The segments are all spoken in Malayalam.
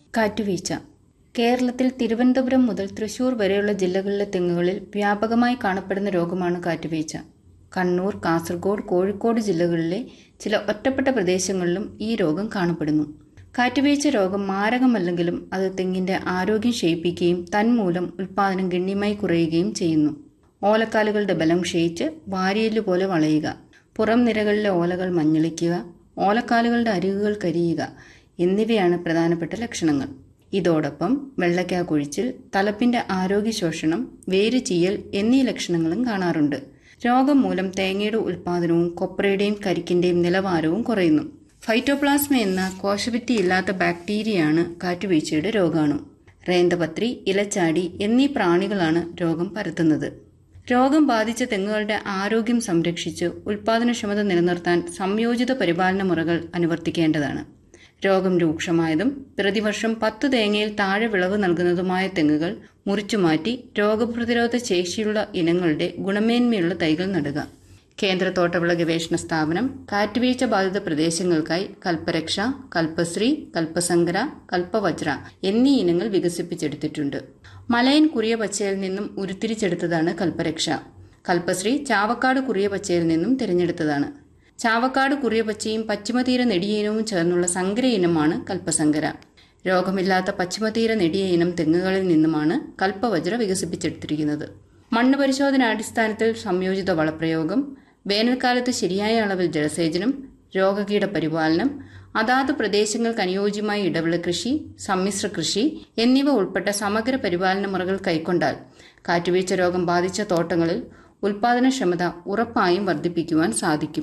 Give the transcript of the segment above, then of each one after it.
കാറ്റുവീഴ്ച കേരളത്തിൽ തിരുവനന്തപുരം മുതൽ തൃശൂർ വരെയുള്ള ജില്ലകളിലെ തെങ്ങുകളിൽ വ്യാപകമായി കാണപ്പെടുന്ന രോഗമാണ് കാറ്റുവീഴ്ച കണ്ണൂർ കാസർഗോഡ് കോഴിക്കോട് ജില്ലകളിലെ ചില ഒറ്റപ്പെട്ട പ്രദേശങ്ങളിലും ഈ രോഗം കാണപ്പെടുന്നു കാറ്റുവീഴ്ച രോഗം മാരകമല്ലെങ്കിലും അത് തെങ്ങിന്റെ ആരോഗ്യം ക്ഷയിപ്പിക്കുകയും തന്മൂലം ഉൽപ്പാദനം ഗണ്യമായി കുറയുകയും ചെയ്യുന്നു ഓലക്കാലുകളുടെ ബലം ക്ഷയിച്ച് വാരിയല്ലു പോലെ വളയുക പുറം നിരകളിലെ ഓലകൾ മഞ്ഞളിക്കുക ഓലക്കാലുകളുടെ അരികുകൾ കരിയുക എന്നിവയാണ് പ്രധാനപ്പെട്ട ലക്ഷണങ്ങൾ ഇതോടൊപ്പം വെള്ളയ്ക്ക കുഴിച്ചിൽ തലപ്പിന്റെ ആരോഗ്യ ശോഷണം വേര് ചീയൽ എന്നീ ലക്ഷണങ്ങളും കാണാറുണ്ട് രോഗം മൂലം തേങ്ങയുടെ ഉൽപ്പാദനവും കൊപ്രയുടെയും കരിക്കിന്റെയും നിലവാരവും കുറയുന്നു ഫൈറ്റോപ്ലാസ്മ എന്ന കോശഭിത്തിയില്ലാത്ത ബാക്ടീരിയയാണ് കാറ്റുവീഴ്ചയുടെ രോഗാണു റേന്തപത്രി ഇലച്ചാടി എന്നീ പ്രാണികളാണ് രോഗം പരത്തുന്നത് രോഗം ബാധിച്ച തെങ്ങുകളുടെ ആരോഗ്യം സംരക്ഷിച്ച് ഉൽപാദനക്ഷമത നിലനിർത്താൻ സംയോജിത പരിപാലന മുറകൾ അനുവർത്തിക്കേണ്ടതാണ് രോഗം രൂക്ഷമായതും പ്രതിവർഷം പത്ത് തേങ്ങയിൽ താഴെ വിളവ് നൽകുന്നതുമായ തെങ്ങുകൾ മുറിച്ചുമാറ്റി രോഗപ്രതിരോധ ശേഷിയുള്ള ഇനങ്ങളുടെ ഗുണമേന്മയുള്ള തൈകൾ നടുക കേന്ദ്ര തോട്ടവിള ഗവേഷണ സ്ഥാപനം കാറ്റുവീഴ്ച ബാധിത പ്രദേശങ്ങൾക്കായി കൽപ്പരക്ഷ കൽപ്പശ്രീ കൽപ്പസങ്കര കൽപ്പവജ്ര എന്നീ ഇനങ്ങൾ വികസിപ്പിച്ചെടുത്തിട്ടുണ്ട് മലയൻ കുറിയ പച്ചയിൽ നിന്നും ഉരുത്തിരിച്ചെടുത്തതാണ് കൽപ്പരക്ഷ കൽപ്പശ്രീ ചാവക്കാട് കുറിയ പച്ചയിൽ നിന്നും തിരഞ്ഞെടുത്തതാണ് ചാവക്കാട് കുറിയ പച്ചയും പശ്ചിമതീര നെടിയയിനവും ചേർന്നുള്ള സങ്കര ഇനമാണ് കൽപ്പസങ്കര രോഗമില്ലാത്ത പശ്ചിമതീര നെടിയ ഇനം തെങ്ങുകളിൽ നിന്നുമാണ് കൽപ്പവജ്ര വികസിപ്പിച്ചെടുത്തിരിക്കുന്നത് മണ്ണ് പരിശോധനാടിസ്ഥാനത്തിൽ സംയോജിത വളപ്രയോഗം വേനൽക്കാലത്ത് ശരിയായ അളവിൽ ജലസേചനം രോഗകീട പരിപാലനം അതാത് പ്രദേശങ്ങൾക്ക് അനുയോജ്യമായ ഇടവിള കൃഷി സമ്മിശ്ര കൃഷി എന്നിവ ഉൾപ്പെട്ട സമഗ്ര പരിപാലന മുറകൾ കൈക്കൊണ്ടാൽ കാറ്റുവീഴ്ച രോഗം ബാധിച്ച തോട്ടങ്ങളിൽ ഉൽപാദനക്ഷമത ഉറപ്പായും വർദ്ധിപ്പിക്കുവാൻ സാധിക്കും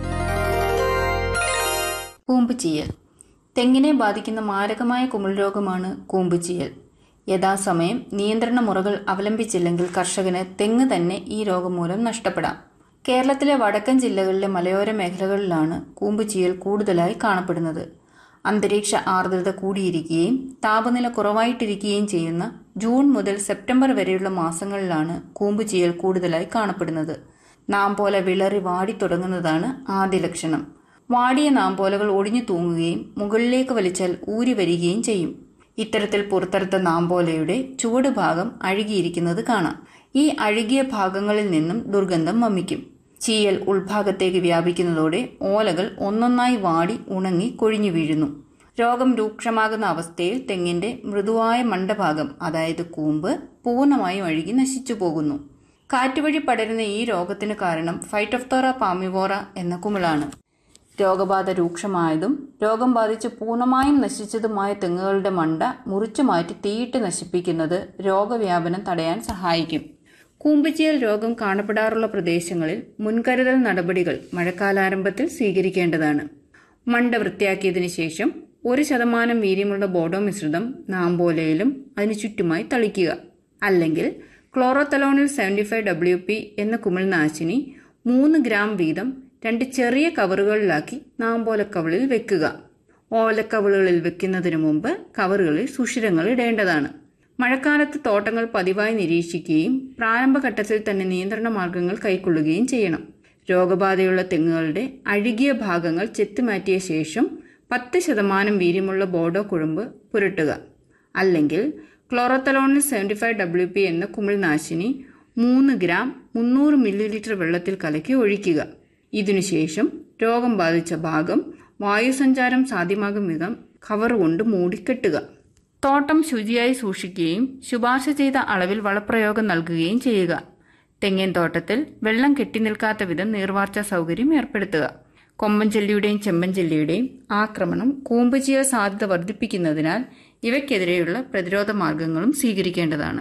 കൂമ്പുചീയൽ തെങ്ങിനെ ബാധിക്കുന്ന മാരകമായ കുമിൾ രോഗമാണ് കൂമ്പുചീയൽ യഥാസമയം നിയന്ത്രണ മുറകൾ അവലംബിച്ചില്ലെങ്കിൽ കർഷകന് തെങ്ങ് തന്നെ ഈ രോഗം മൂലം നഷ്ടപ്പെടാം കേരളത്തിലെ വടക്കൻ ജില്ലകളിലെ മലയോര മേഖലകളിലാണ് കൂമ്പുചീയൽ കൂടുതലായി കാണപ്പെടുന്നത് അന്തരീക്ഷ ആർദ്രത കൂടിയിരിക്കുകയും താപനില കുറവായിട്ടിരിക്കുകയും ചെയ്യുന്ന ജൂൺ മുതൽ സെപ്റ്റംബർ വരെയുള്ള മാസങ്ങളിലാണ് കൂമ്പുചീയൽ കൂടുതലായി കാണപ്പെടുന്നത് നാംപോല വിളറി വാടി തുടങ്ങുന്നതാണ് ആദ്യ ലക്ഷണം വാടിയ നാമ്പോലകൾ ഒടിഞ്ഞു തൂങ്ങുകയും മുകളിലേക്ക് വലിച്ചാൽ ഊരി വരികയും ചെയ്യും ഇത്തരത്തിൽ പുറത്തെടുത്ത നാമ്പോലയുടെ ചുവട് ഭാഗം അഴുകിയിരിക്കുന്നത് കാണാം ഈ അഴുകിയ ഭാഗങ്ങളിൽ നിന്നും ദുർഗന്ധം വമിക്കും ചീയൽ ഉൾഭാഗത്തേക്ക് വ്യാപിക്കുന്നതോടെ ഓലകൾ ഒന്നൊന്നായി വാടി ഉണങ്ങി കൊഴിഞ്ഞു വീഴുന്നു രോഗം രൂക്ഷമാകുന്ന അവസ്ഥയിൽ തെങ്ങിന്റെ മൃദുവായ മണ്ടഭാഗം അതായത് കൂമ്പ് പൂർണ്ണമായും അഴുകി നശിച്ചു പോകുന്നു കാറ്റുവഴി പടരുന്ന ഈ രോഗത്തിന് കാരണം ഫൈറ്റോഫ്തോറ പാമിവോറ എന്ന കുമിളാണ് രോഗബാധ രൂക്ഷമായതും രോഗം ബാധിച്ച് പൂർണ്ണമായും നശിച്ചതുമായ തെങ്ങുകളുടെ മണ്ട മുറിച്ചു മാറ്റി തീയിട്ട് നശിപ്പിക്കുന്നത് രോഗവ്യാപനം തടയാൻ സഹായിക്കും കൂമ്പുചീയൽ രോഗം കാണപ്പെടാറുള്ള പ്രദേശങ്ങളിൽ മുൻകരുതൽ നടപടികൾ മഴക്കാലാരംഭത്തിൽ സ്വീകരിക്കേണ്ടതാണ് മണ്ട വൃത്തിയാക്കിയതിനു ശേഷം ഒരു ശതമാനം വീര്യമുള്ള ബോഡോ മിശ്രിതം നാമ്പോലയിലും അതിനു ചുറ്റുമായി തളിക്കുക അല്ലെങ്കിൽ ക്ലോറോത്തലോണിൽ സെവൻറ്റി ഫൈവ് ഡബ്ല്യു പി എന്ന കുമിൾനാശിനി മൂന്ന് ഗ്രാം വീതം രണ്ട് ചെറിയ കവറുകളിലാക്കി നാമ്പോലക്കവളിൽ വെക്കുക ഓലക്കവളുകളിൽ വെക്കുന്നതിനു മുമ്പ് കവറുകളിൽ സുഷിരങ്ങൾ ഇടേണ്ടതാണ് മഴക്കാലത്ത് തോട്ടങ്ങൾ പതിവായി നിരീക്ഷിക്കുകയും പ്രാരംഭഘട്ടത്തിൽ തന്നെ നിയന്ത്രണ മാർഗങ്ങൾ കൈക്കൊള്ളുകയും ചെയ്യണം രോഗബാധയുള്ള തെങ്ങുകളുടെ അഴുകിയ ഭാഗങ്ങൾ ചെത്തിമാറ്റിയ ശേഷം പത്ത് ശതമാനം വീര്യമുള്ള ബോഡോ കുഴമ്പ് പുരട്ടുക അല്ലെങ്കിൽ ക്ലോറോത്തലോണിൽ സെവൻറ്റി ഫൈവ് ഡബ്ല്യു പി എന്ന കുമിൾനാശിനി മൂന്ന് ഗ്രാം മുന്നൂറ് മില്ലി ലിറ്റർ വെള്ളത്തിൽ കലക്കി ഒഴിക്കുക ഇതിനുശേഷം രോഗം ബാധിച്ച ഭാഗം വായുസഞ്ചാരം സാധ്യമാകും വിധം കവർ കൊണ്ട് മൂടിക്കെട്ടുക തോട്ടം ശുചിയായി സൂക്ഷിക്കുകയും ശുപാർശ ചെയ്ത അളവിൽ വളപ്രയോഗം നൽകുകയും ചെയ്യുക തെങ്ങിൻ തോട്ടത്തിൽ വെള്ളം കെട്ടിനിൽക്കാത്ത വിധം നീർവാർച്ച സൗകര്യം ഏർപ്പെടുത്തുക കൊമ്പൻ ചെല്ലിയുടെയും ചെമ്പൻ ചെല്ലിയുടെയും ആക്രമണം കൂമ്പുചീയ സാധ്യത വർദ്ധിപ്പിക്കുന്നതിനാൽ ഇവയ്ക്കെതിരെയുള്ള പ്രതിരോധ മാർഗങ്ങളും സ്വീകരിക്കേണ്ടതാണ്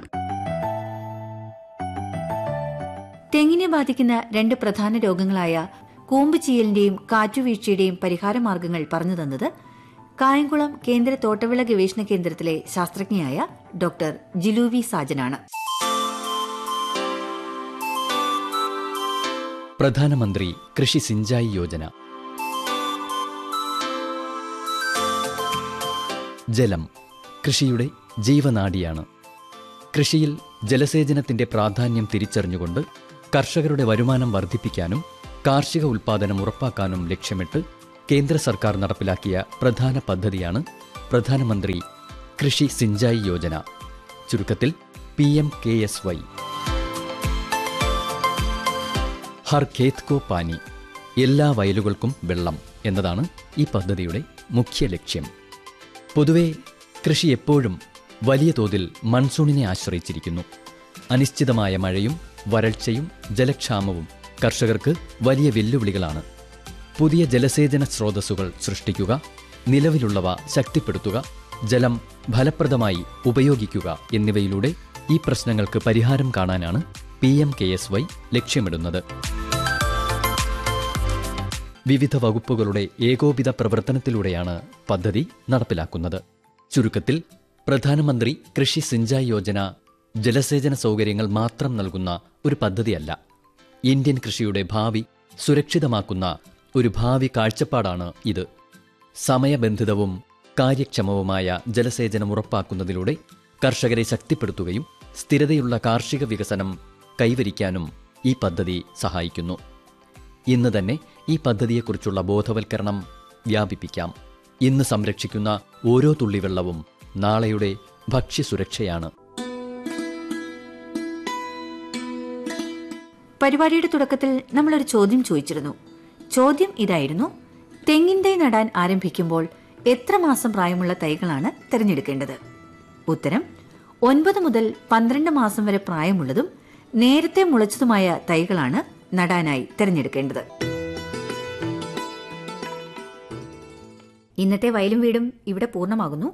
തെങ്ങിനെ ബാധിക്കുന്ന രണ്ട് പ്രധാന രോഗങ്ങളായ കൂമ്പുചീയലിന്റെയും കാറ്റുവീഴ്ചയുടെയും പരിഹാര മാർഗങ്ങൾ പറഞ്ഞു തന്നത് കായംകുളം കേന്ദ്ര തോട്ടവിള ഗവേഷണ കേന്ദ്രത്തിലെ ശാസ്ത്രജ്ഞയായ ഡോക്ടർ ജിലൂവി സാജനാണ് പ്രധാനമന്ത്രി കൃഷി സിഞ്ചായി യോജന ജലം കൃഷിയുടെ ജീവനാഡിയാണ് കൃഷിയിൽ ജലസേചനത്തിന്റെ പ്രാധാന്യം തിരിച്ചറിഞ്ഞുകൊണ്ട് കർഷകരുടെ വരുമാനം വർദ്ധിപ്പിക്കാനും കാർഷിക ഉൽപ്പാദനം ഉറപ്പാക്കാനും ലക്ഷ്യമിട്ട് കേന്ദ്ര സർക്കാർ നടപ്പിലാക്കിയ പ്രധാന പദ്ധതിയാണ് പ്രധാനമന്ത്രി കൃഷി സിഞ്ചായി യോജന ചുരുക്കത്തിൽ P M K S Y ഹർ ഖേത് കോ പാനി എല്ലാ വയലുകൾക്കും വെള്ളം എന്നതാണ് ഈ പദ്ധതിയുടെ മുഖ്യ ലക്ഷ്യം പൊതുവെ കൃഷി എപ്പോഴും വലിയ തോതിൽ മൺസൂണിനെ ആശ്രയിച്ചിരിക്കുന്നു അനിശ്ചിതമായ മഴയും വരൾച്ചയും ജലക്ഷാമവും കർഷകർക്ക് വലിയ വെല്ലുവിളികളാണ് പുതിയ ജലസേചന സ്രോതസ്സുകൾ സൃഷ്ടിക്കുക നിലവിലുള്ളവ ശക്തിപ്പെടുത്തുക ജലം ഫലപ്രദമായി ഉപയോഗിക്കുക എന്നിവയിലൂടെ ഈ പ്രശ്നങ്ങൾക്ക് പരിഹാരം കാണാനാണ് P M K S Y ലക്ഷ്യമിടുന്നത് വിവിധ വകുപ്പുകളുടെ ഏകോപിത പ്രവർത്തനത്തിലൂടെയാണ് പദ്ധതി നടപ്പിലാക്കുന്നത് ചുരുക്കത്തിൽ പ്രധാനമന്ത്രി കൃഷി സിഞ്ചായ് യോജന ജലസേചന സൗകര്യങ്ങൾ മാത്രം നൽകുന്ന ഒരു പദ്ധതിയല്ല ഇന്ത്യൻ കൃഷിയുടെ ഭാവി സുരക്ഷിതമാക്കുന്ന ഒരു ഭാവി കാഴ്ചപ്പാടാണ് ഇത് സമയബന്ധിതവും കാര്യക്ഷമവുമായ ജലസേചനം ഉറപ്പാക്കുന്നതിലൂടെ കർഷകരെ ശക്തിപ്പെടുത്തുകയും സ്ഥിരതയുള്ള കാർഷിക വികസനം കൈവരിക്കാനും ഈ പദ്ധതി സഹായിക്കുന്നു ഇന്ന് തന്നെ ഈ പദ്ധതിയെക്കുറിച്ചുള്ള ബോധവൽക്കരണം വ്യാപിപ്പിക്കാം ഇന്ന് സംരക്ഷിക്കുന്ന ഓരോ തുള്ളി വെള്ളവും നാളെയുടെ ഭക്ഷ്യസുരക്ഷയാണ് പരിപാടിയുടെ തുടക്കത്തിൽ നമ്മളൊരു ചോദ്യം ചോദിച്ചിരുന്നു ചോദ്യം ഇതായിരുന്നു തെങ്ങിൻ തൈ നടാൻ ആരംഭിക്കുമ്പോൾ എത്ര മാസം പ്രായമുള്ള തൈകളാണ് തിരഞ്ഞെടുക്കേണ്ടത് ഉത്തരം ഒൻപത് മുതൽ പന്ത്രണ്ട് മാസം വരെ പ്രായമുള്ളതും നേരത്തെ മുളച്ചതുമായ തൈകളാണ് നടാനായി തിരഞ്ഞെടുക്കേണ്ടത് ഇന്നത്തെ വയലും വീടും ഇവിടെ പൂർണ്ണമാകുന്നു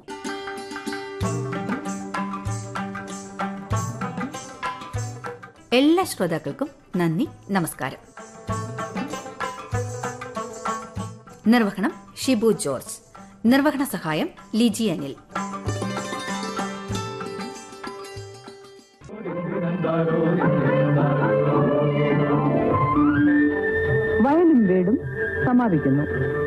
എല്ലാ ശ്രോതാക്കൾക്കും നന്ദി നമസ്കാരം നിർവഹണം ഷിബു ജോർജ് നിർവഹണ സഹായം ലിജി അനിൽ വയലും വീടും സമാപിക്കുന്നു